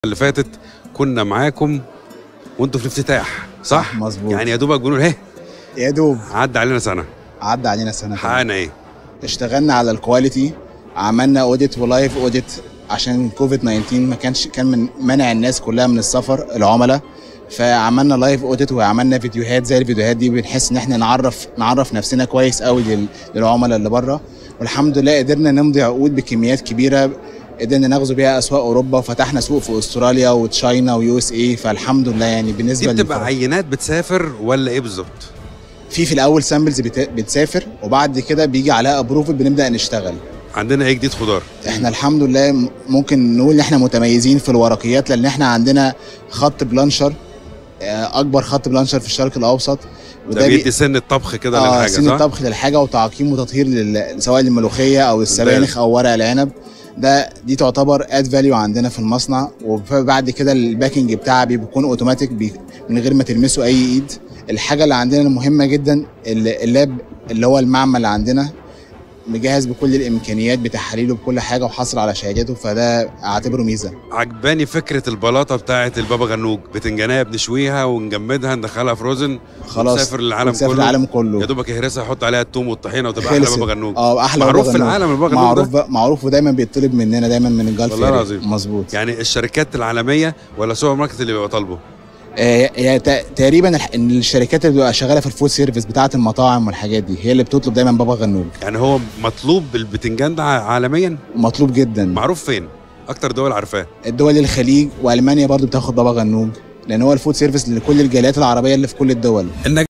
اللي فاتت كنا معاكم وانتوا في الافتتاح صح؟ مظبوط. يعني يا دوبك بنقول اهي يا دوب عدى علينا سنه عدى علينا سنه كمان. حققنا ايه؟ اشتغلنا على الكواليتي عملنا اوديت ولايف اوديت عشان كوفيد 19 ما كانش كان من منع الناس كلها من السفر العملاء فعملنا لايف اوديت وعملنا فيديوهات زي الفيديوهات دي بنحس ان احنا نعرف نعرف نفسنا كويس قوي لل- للعملاء اللي بره والحمد لله قدرنا نمضي عقود بكميات كبيره قدرنا نغزو بيها اسواق اوروبا وفتحنا سوق في استراليا وتشاينا ويو اس اي فالحمد لله يعني دي بالنسبه بتبقى للفرق. عينات بتسافر ولا ايه بالظبط؟ في في الاول سامبلز بتسافر وبعد كده بيجي عليها ابروفل بنبدا نشتغل عندنا ايه جديد خضار؟ احنا الحمد لله م- ممكن نقول ان احنا متميزين في الورقيات لان احنا عندنا خط بلانشر آه، اكبر خط بلانشر في الشرق الاوسط ده بي- بيدي سن الطبخ كده اه للحاجه سن صح؟ الطبخ للحاجه وتعقيم وتطهير لل- سواء للملوخيه او السبانخ او ورق العنب ده دي تعتبر اد فاليو عندنا في المصنع وبعد كده الباكنج بتاعها بيكون اوتوماتيك بي من غير ما تلمسه اي ايد الحاجه اللي عندنا المهمه جدا ال- اللاب اللي هو المعمل اللي عندنا مجهز بكل الامكانيات بتحاليله بكل حاجه وحاصل على شهادته فده اعتبره ميزه عجباني فكره البلاطه بتاعه البابا غنوج بتنجانيه بنشويها ونجمدها ندخلها فروزن خلاص وتسافر للعالم وتسافر كله العالم يا كله دوبك يهرسها يحط عليها التوم والطحينه وتبقى احلى خلصت. بابا غنوج اه احلى معروف بابا في غنوج. العالم البابا غنوج معروف ده بقى- معروف ودايما بيطلب مننا دايما من الجلف والله اريا. العظيم. مظبوط يعني الشركات العالميه ولا سوبر ماركت اللي بيبقى طالبه؟ آه، هي تا- تقريبا الح- إن الشركات اللي بتبقى شغاله في الفود سيرفيس بتاعه المطاعم والحاجات دي هي اللي بتطلب دايما بابا غنوج يعني هو مطلوب البتنجان ده عالميا مطلوب جدا معروف فين؟ اكتر دول عارفاه الدول الخليج والمانيا برضو بتاخد بابا غنوج لان هو الفود سيرفيس لكل الجاليات العربيه اللي في كل الدول النجاح